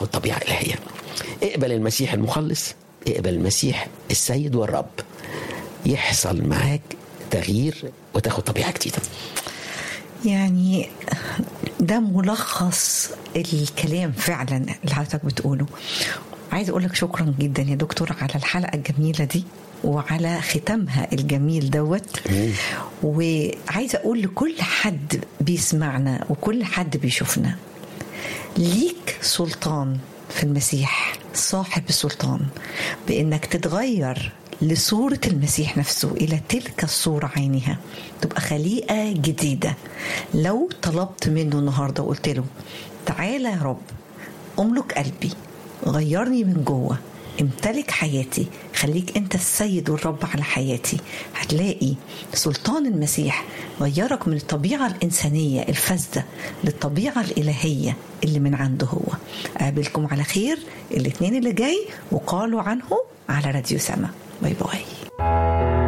طبيعة إلهية اقبل المسيح المخلص اقبل المسيح السيد والرب يحصل معاك تغيير وتاخد طبيعة جديدة يعني ده ملخص الكلام فعلا اللي حضرتك بتقوله عايز اقول لك شكرا جدا يا دكتور على الحلقه الجميله دي وعلى ختامها الجميل دوت وعايزه اقول لكل حد بيسمعنا وكل حد بيشوفنا ليك سلطان في المسيح صاحب السلطان بانك تتغير لصورة المسيح نفسه إلى تلك الصورة عينها تبقى خليقة جديدة لو طلبت منه النهاردة وقلت له تعالى يا رب أملك قلبي غيرني من جوه امتلك حياتي خليك انت السيد والرب على حياتي هتلاقي سلطان المسيح غيرك من الطبيعة الإنسانية الفاسدة للطبيعة الإلهية اللي من عنده هو أقابلكم على خير الاثنين اللي جاي وقالوا عنه على راديو سما باي باي